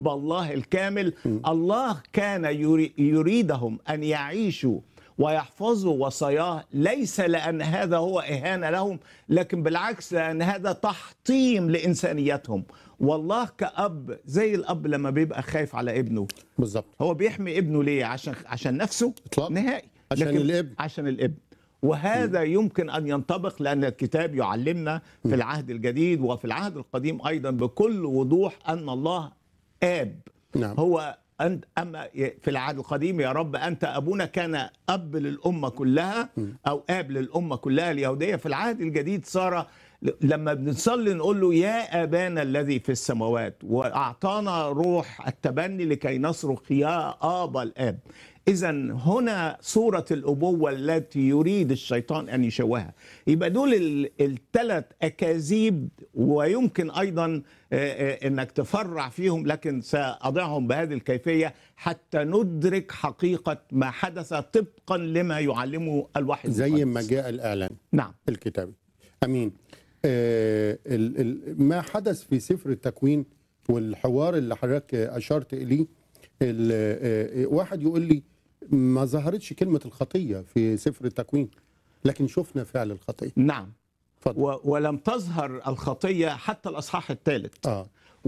الله الكامل الله كان يري- يريدهم أن يعيشوا ويحفظوا وصاياه ليس لأن هذا هو إهانة لهم لكن بالعكس لأن هذا تحطيم لإنسانيتهم والله كأب زي الأب لما بيبقى خايف على ابنه بالظبط هو بيحمي ابنه ليه عشان عشان نفسه إطلاق. نهائي عشان لكن الابن. عشان الابن وهذا يمكن ان ينطبق لان الكتاب يعلمنا في العهد الجديد وفي العهد القديم ايضا بكل وضوح ان الله اب نعم. هو أنت أما في العهد القديم يا رب أنت أبونا كان أب للأمة كلها أو آب للأمة كلها اليهودية في العهد الجديد صار لما بنصلي نقول له يا أبانا الذي في السماوات وأعطانا روح التبني لكي نصرخ يا آبا الآب إذا هنا صورة الأبوة التي يريد الشيطان أن يشوهها يبقى دول الثلاث أكاذيب ويمكن أيضا آه، آه، أنك تفرع فيهم لكن سأضعهم بهذه الكيفية حتى ندرك حقيقة ما حدث طبقا لما يعلمه الوحي زي المقدس. ما جاء الاعلان نعم الكتابي امين آه ال ال ما حدث في سفر التكوين والحوار اللي حضرتك اشرت اليه ال- آه، واحد يقول لي ما ظهرتش كلمه الخطيه في سفر التكوين لكن شفنا فعل الخطيه نعم اتفضل و ولم تظهر الخطية حتى الأصحاح الثالث اه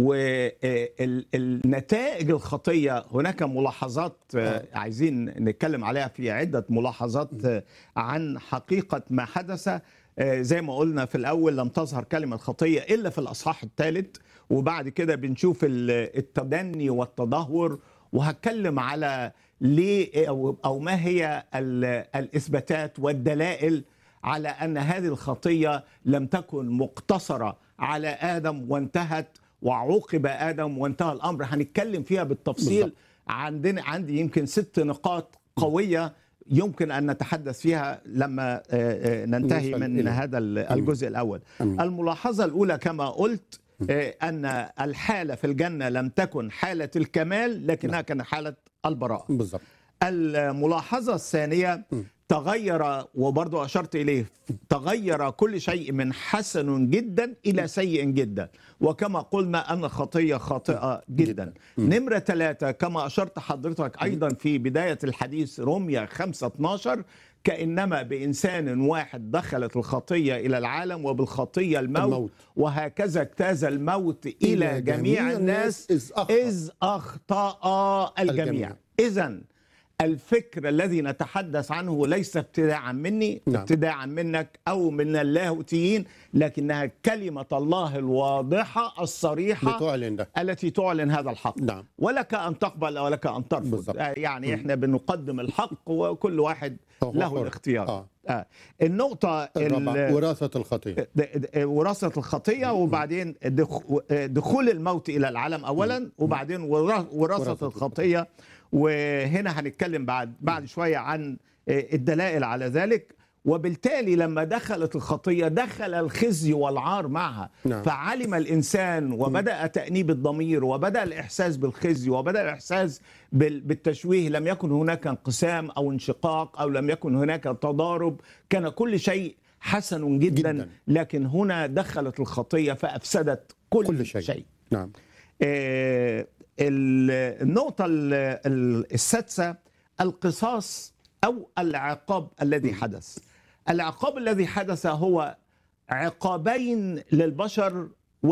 والنتائج الخطية هناك ملاحظات آه، عايزين نتكلم عليها في عدة ملاحظات آه، عن حقيقة ما حدث آه، زي ما قلنا في الأول لم تظهر كلمة خطية إلا في الأصحاح الثالث وبعد كده بنشوف ال- التدني والتدهور وهتكلم على ليه أو أو ما هي ال- الإثباتات والدلائل على ان هذه الخطيه لم تكن مقتصره على ادم وانتهت وعوقب ادم وانتهى الامر هنتكلم فيها بالتفصيل بالضبط. عندنا عندي يمكن ست نقاط قويه يمكن ان نتحدث فيها لما آه، آه، ننتهي نوصل من إليه. هذا ال- الجزء الاول أمين. الملاحظه الاولى كما قلت آه، ان الحاله في الجنه لم تكن حاله الكمال لكنها كانت حاله البراءه بالظبط الملاحظة الثانية تغير وبرضو أشرت إليه تغير كل شيء من حسن جدا إلى سيء جدا وكما قلنا أن خطية خاطئة جدا نمرة ثلاثة كما أشرت حضرتك أيضا في بداية الحديث روميا 5 12 كإنما بإنسان واحد دخلت الخطية إلى العالم وبالخطية الموت, الموت. الموت. وهكذا اجتاز الموت إلى جميع الناس إذ أخطأ. إذ أخطأ الجميع, الجميع. الجميع. إذا الفكر الذي نتحدث عنه ليس ابتداعا مني نعم. نعم. ابتداعا منك أو من اللاهوتيين لكنها كلمة الله الواضحة الصريحة بتعلن ده التي تعلن هذا الحق نعم. ولك أن تقبل ولك أن ترفض بالضبط. آه، يعني إحنا بنقدم الحق وكل واحد هو له حر. الاختيار آه. آه. النقطة الرابع ال- وراثه الخطيه د- د- وراثة الخطية وبعدين دخ- دخول الموت إلى العالم أولا وبعدين ورا- وراثة وراثة الخطية وهنا هنتكلم بعد بعد شوية عن الدلائل على ذلك وبالتالي لما دخلت الخطية دخل الخزي والعار معها نعم. فعلم الإنسان وبدأ تأنيب الضمير وبدأ الإحساس بالخزي وبدأ الإحساس بال- بالتشويه لم يكن هناك انقسام أو انشقاق أو لم يكن هناك تضارب كان كل شيء حسن جدا, جداً. جداً. لكن هنا دخلت الخطية فأفسدت كل, كل شيء. شيء. نعم آه، ال- النقطة ال- ال- السادسة القصاص أو العقاب الذي حدث العقاب الذي حدث هو عقابين للبشر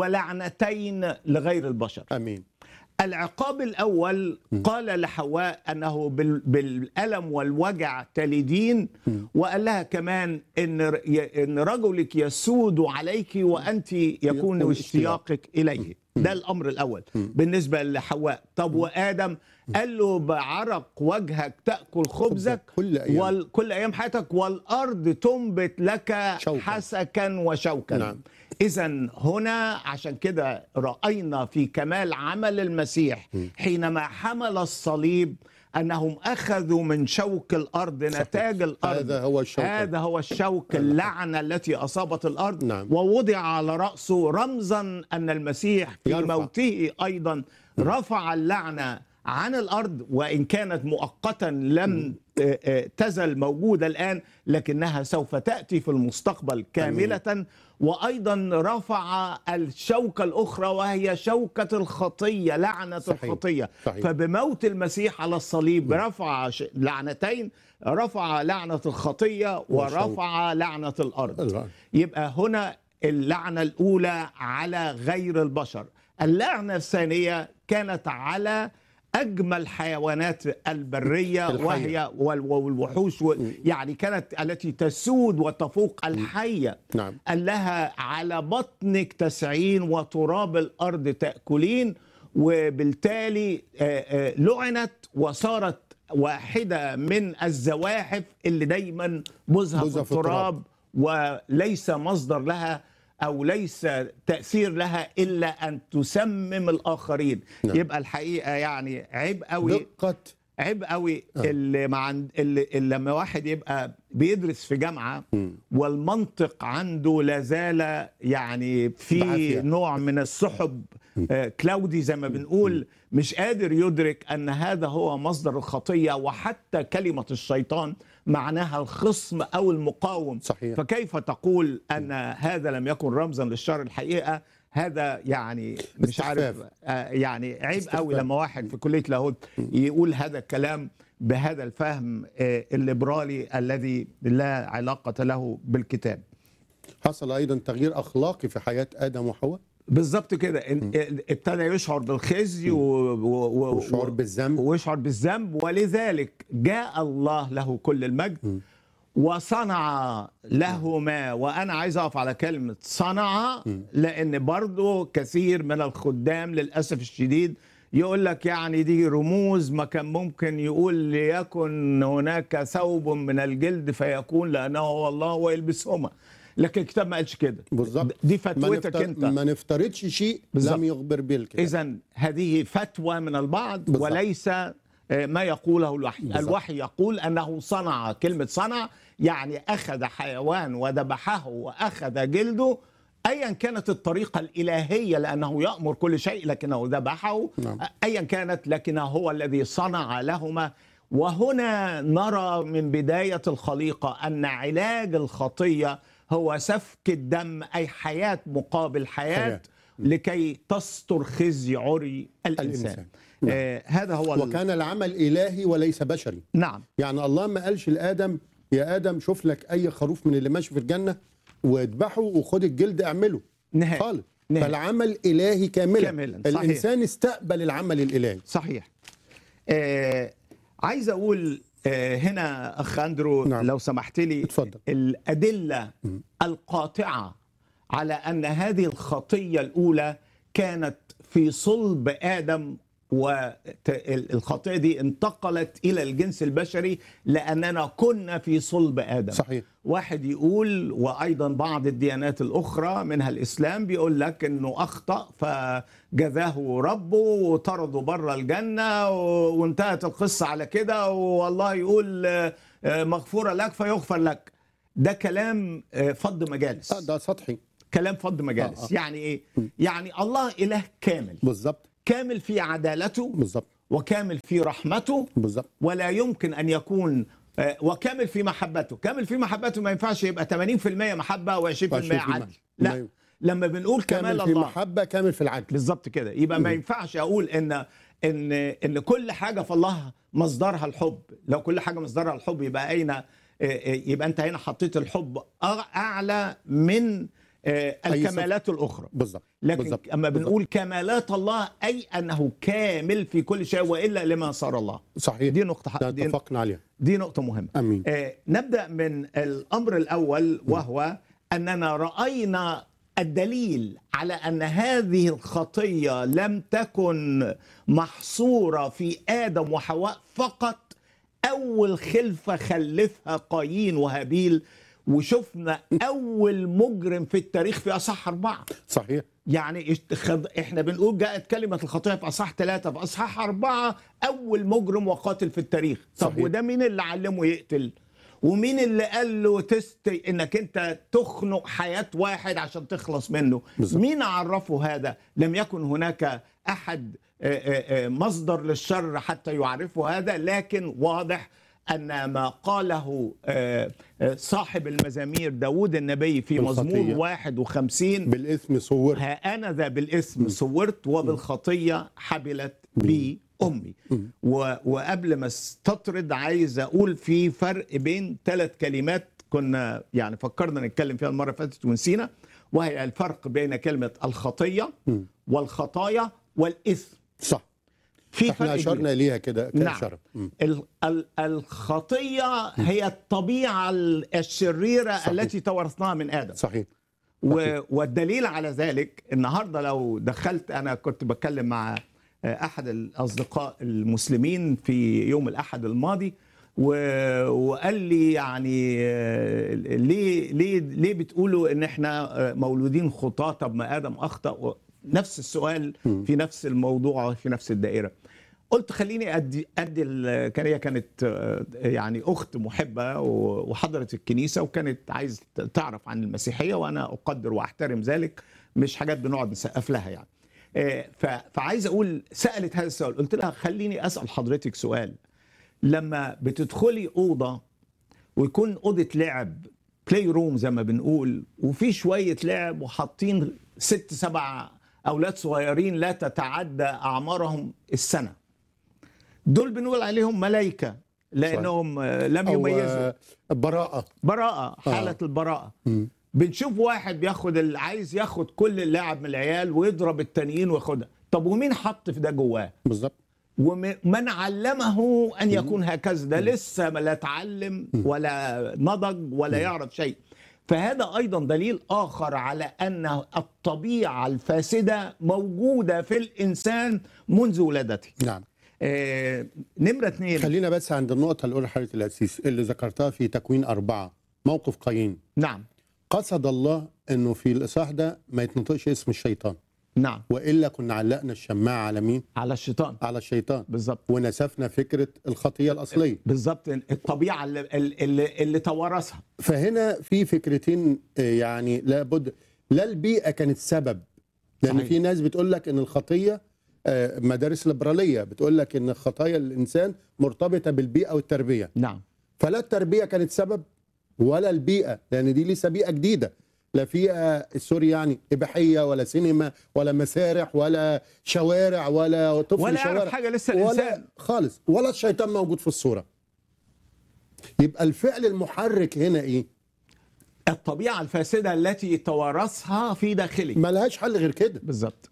ولعنتين لغير البشر امين العقاب الأول قال لحواء أنه بال- بالألم والوجع تلدين وقال لها كمان إن ر- ي- إن رجلك يسود عليك وأنت يكون يكون اشتياقك إليه ده الأمر الأول بالنسبة لحواء طب وآدم قال له بعرق وجهك تأكل خبزك كل أيام. وال- كل أيام حياتك والأرض تنبت لك شوكاً. حسكا وشوكا نعم. إذا هنا عشان كده رأينا في كمال عمل المسيح حينما حمل الصليب أنهم أخذوا من شوك الأرض نتاج الأرض هذا هو الشوك. هذا هو الشوك اللعنة التي أصابت الأرض نعم. ووضع على رأسه رمزا أن المسيح في يرفع. موته أيضا رفع اللعنة عن الارض وان كانت مؤقتا لم آه، آه، تزل موجوده الان لكنها سوف تاتي في المستقبل كامله وايضا رفع الشوكه الاخرى وهي شوكه الخطيه لعنه صحيح. الخطيه صحيح. فبموت المسيح على الصليب رفع ش- لعنتين رفع لعنه الخطيه ورفع لعنه الارض الأرض. يبقى هنا اللعنة الأولى على غير البشر اللعنة الثانية كانت على أجمل حيوانات البرية الحية. وهي وال- والوحوش و- يعني كانت التي تسود وتفوق الحية نعم قال لها على بطنك تسعين وتراب الأرض تأكلين وبالتالي آه، آه، لعنت وصارت واحدة من الزواحف اللي دايما بوزها بوزها في في التراب. التراب وليس مصدر لها او ليس تاثير لها الا ان تسمم الاخرين نعم. يبقى الحقيقه يعني عيب قوي دقه عيب قوي اللي مع اللي, اللي لما واحد يبقى بيدرس في جامعه والمنطق عنده لا زال يعني في بعافية. نوع من السحب آه، كلاودي زي ما بنقول مش قادر يدرك ان هذا هو مصدر الخطيه وحتى كلمه الشيطان معناها الخصم او المقاوم صحيح. فكيف تقول ان هذا لم يكن رمزا للشر الحقيقه هذا يعني مش عارف استخفاف. آه، يعني عيب استخفاف. قوي لما واحد في كليه لاهوت يقول هذا الكلام بهذا الفهم آه، الليبرالي الذي لا علاقه له بالكتاب حصل ايضا تغيير اخلاقي في حياه ادم وحواء بالظبط كده إن- ابتدى يشعر بالخزي و... و... و... وشعور بالذنب. ويشعر بالذنب ولذلك جاء الله له كل المجد وصنع له ما وانا عايز اقف على كلمه صنع لان برضو كثير من الخدام للاسف الشديد يقول لك يعني دي رموز ما كان ممكن يقول ليكن هناك ثوب من الجلد فيكون لانه هو الله ويلبسهما لكن الكتاب ما قالش كده بالظبط دي ما, فتوتك نفتر... انت ما نفترضش شيء بالظبط. لم يخبر به الكتاب اذا هذه فتوى من البعض بالظبط. وليس آه، ما يقوله الوحي بالظبط. الوحي يقول انه صنع كلمه صنع يعني اخذ حيوان وذبحه واخذ جلده ايا كانت الطريقه الالهيه لانه يامر كل شيء لكنه ذبحه نعم. ايا كانت لكنه هو الذي صنع لهما وهنا نرى من بدايه الخليقه ان علاج الخطيه هو سفك الدم اي حياه مقابل حياه, حياة. حياة. لكي تستر خزي عري الانسان, الإنسان. الإنسان. آه هذا هو ال- وكان العمل الهي وليس بشري نعم يعني الله ما قالش لادم يا ادم شوف لك اي خروف من اللي ماشي في الجنه واذبحه وخد الجلد اعمله نهائي خالص نهائي. فالعمل الهي كاملا كاملاً، صحيح. الانسان استقبل العمل الالهي صحيح آه عايز اقول آه هنا اخ اندرو نعم. لو سمحت لي اتفضل. الادله القاطعه على ان هذه الخطيه الاولى كانت في صلب ادم والخطيه دي انتقلت الى الجنس البشري لاننا كنا في صلب ادم صحيح واحد يقول وايضا بعض الديانات الاخرى منها الاسلام بيقول لك انه اخطا فجزاه ربه وطرده بره الجنه و- وانتهت القصه على كده والله يقول آه، آه، مغفوره لك فيغفر لك ده كلام آه، فض مجالس آه، ده سطحي كلام فض مجالس آه، آه. يعني ايه يعني الله اله كامل بالظبط كامل في عدالته بالظبط وكامل في رحمته بالظبط ولا يمكن ان يكون آه، وكامل في محبته كامل في محبته ما ينفعش يبقى 80% محبه و20% 20% عدل لا لا يمكن. لما بنقول كمال كامل في الله محبه كامل في العدل بالظبط كده يبقى ما ينفعش اقول ان ان ان كل حاجه في الله مصدرها الحب لو كل حاجه مصدرها الحب يبقى اين آه، آه، يبقى انت هنا حطيت الحب أع- اعلى من آه، أي الكمالات الاخرى بالظبط لكن بالظبط. اما بالظبط. بنقول كمالات الله اي انه كامل في كل شيء والا لما صار الله صحيح دي نقطه ده دي, اتفقنا عليها دي نقطه مهمه امين آه، نبدا من الامر الاول وهو اننا راينا الدليل على ان هذه الخطيه لم تكن محصوره في ادم وحواء فقط اول خلفه خلفها قايين وهابيل وشفنا اول مجرم في التاريخ في اصح اربعه صحيح يعني اشت- خض- احنا بنقول جاءت كلمة الخطيئة في أصحاح ثلاثة في أصحاح أربعة أول مجرم وقاتل في التاريخ طب صحيح. وده مين اللي علمه يقتل ومين اللي قال له تست انك انت تخنق حياة واحد عشان تخلص منه بالظبط. مين عرفه هذا لم يكن هناك احد آه، آه، مصدر للشر حتى يعرفوا هذا لكن واضح أن ما قاله آه، آه، صاحب المزامير داود النبي في مزمور الخطية. 51 بالاسم صور ها أنا ذا بالاسم صورت وبالخطية حبلت بي أمي و- وقبل ما استطرد عايز أقول في فرق بين ثلاث كلمات كنا يعني فكرنا نتكلم فيها المرة اللي فاتت ونسينا وهي الفرق بين كلمة الخطية والخطايا والإثم صح في احنا فرق كبير. اشرنا ليها كده نعم كاشاره مم. ال- ال- الخطية هي الطبيعة الشريرة صحيح. التي تورثناها من آدم صحيح و- والدليل على ذلك النهارده لو دخلت انا كنت بتكلم مع احد الاصدقاء المسلمين في يوم الاحد الماضي و- وقال لي يعني آه، ليه ليه ليه بتقولوا ان احنا آه، مولودين خطاة طب ما ادم اخطا نفس السؤال في نفس الموضوع في نفس الدائره قلت خليني ادي ادي ال- كان هي كانت آه، يعني اخت محبه و- وحضرت الكنيسه وكانت عايز ت- تعرف عن المسيحيه وانا اقدر واحترم ذلك مش حاجات بنقعد نسقف لها يعني آه، ف- فعايز اقول سالت هذا السؤال قلت لها خليني اسال حضرتك سؤال لما بتدخلي اوضه ويكون اوضه لعب بلاي روم زي ما بنقول وفي شويه لعب وحاطين ست سبع اولاد صغيرين لا تتعدى اعمارهم السنه دول بنقول عليهم ملائكه لانهم آه، لم او يميزوا آه، براءه براءه حاله البراءه مم. بنشوف واحد بياخد ال- عايز ياخد كل اللاعب من العيال ويضرب التانيين وياخدها طب ومين حط في ده جواه بالظبط ومن علمه ان يكون هكذا ده لسه ما لا اتعلم ولا نضج ولا يعرف شيء فهذا ايضا دليل اخر على ان الطبيعه الفاسده موجوده في الانسان منذ ولادته نعم آه نمره اثنين خلينا بس عند النقطه الاولى حضرتك الاسيس اللي ذكرتها في تكوين اربعه موقف قايين نعم قصد الله انه في الاصحاح ده ما يتنطقش اسم الشيطان نعم والا كنا علقنا الشماعه على مين؟ على الشيطان على الشيطان بالظبط ونسفنا فكره الخطيه الاصليه بالظبط الطبيعه اللي, اللي, اللي توارثها فهنا في فكرتين آه، يعني لابد لا البيئه كانت سبب لان صحيح. في ناس بتقول لك ان الخطيه آه، مدارس ليبراليه بتقول لك ان خطايا الانسان مرتبطه بالبيئه والتربيه نعم فلا التربيه كانت سبب ولا البيئه لان دي لسه بيئه جديده لا فيها سوري يعني اباحيه ولا سينما ولا مسارح ولا شوارع ولا طفل ولا شوارع يعرف حاجه لسه ولا الانسان خالص ولا الشيطان موجود في الصوره يبقى الفعل المحرك هنا ايه الطبيعه الفاسده التي توارثها في داخله ملهاش حل غير كده بالظبط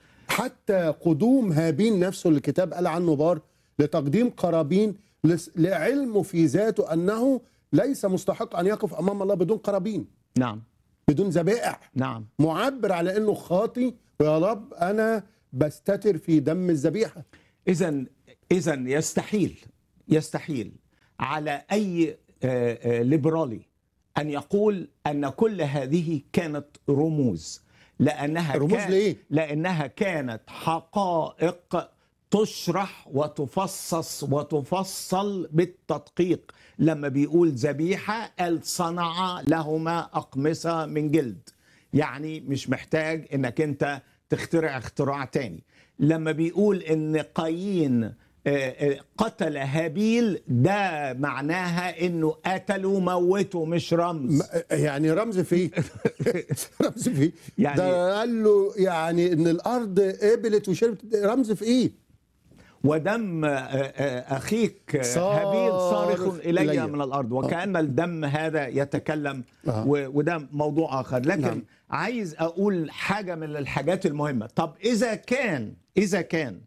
حتى قدوم هابيل نفسه اللي الكتاب قال عنه بار لتقديم قرابين لس- لعلمه في ذاته انه ليس مستحق ان يقف امام الله بدون قرابين نعم بدون ذبائح نعم معبر على انه خاطي ويا رب انا بستتر في دم الذبيحه اذا اذا يستحيل يستحيل على اي آه، آه، ليبرالي ان يقول ان كل هذه كانت رموز لانها رموز كان لإيه؟ لانها كانت حقائق تشرح وتفصص وتفصل بالتدقيق لما بيقول ذبيحه قال صنع لهما اقمصه من جلد يعني مش محتاج انك انت تخترع اختراع تاني لما بيقول ان قايين آه، آه، قتل هابيل ده معناها انه قتلوا موتوا مش رمز م- يعني رمز فيه رمز فيه يعني- ده قال له يعني ان الارض قبلت وشربت رمز في ايه ودم آه، آه، اخيك آه، صارخ هابيل صارخ الي إلي. من الارض وكان الدم هذا يتكلم آه. و- وده موضوع اخر لكن نعم. عايز اقول حاجه من الحاجات المهمه طب اذا كان اذا كان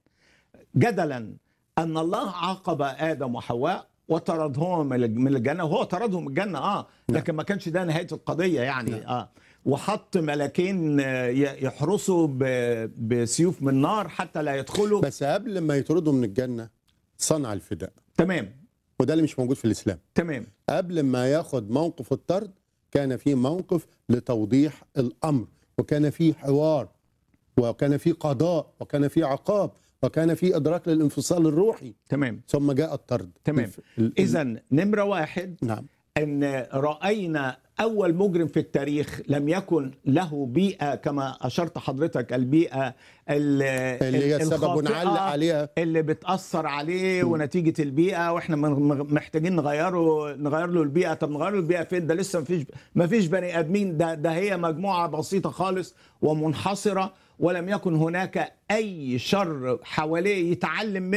جدلا ان الله عاقب ادم وحواء وطردهم من الج- من الجنه وهو طردهم من الجنه اه لكن ما كانش ده نهايه القضيه يعني اه وحط ملكين آه، ي- يحرسوا ب- بسيوف من نار حتى لا يدخلوا بس قبل ما يطردوا من الجنه صنع الفداء تمام وده اللي مش موجود في الاسلام تمام قبل ما ياخد موقف الطرد كان في موقف لتوضيح الامر وكان في حوار وكان في قضاء وكان في عقاب وكان في ادراك للانفصال الروحي تمام ثم جاء الطرد تمام الف- ال- ال- اذا نمره واحد نعم ان راينا اول مجرم في التاريخ لم يكن له بيئه كما اشرت حضرتك البيئه ال- اللي هي سبب الخاطئة نعلق عليها اللي بتاثر عليه ونتيجه البيئه واحنا م- م- محتاجين نغيره نغير له البيئه طب نغير له البيئه فين ده لسه مفيش مفيش بني ادمين ده ده هي مجموعه بسيطه خالص ومنحصره ولم يكن هناك اي شر حواليه يتعلم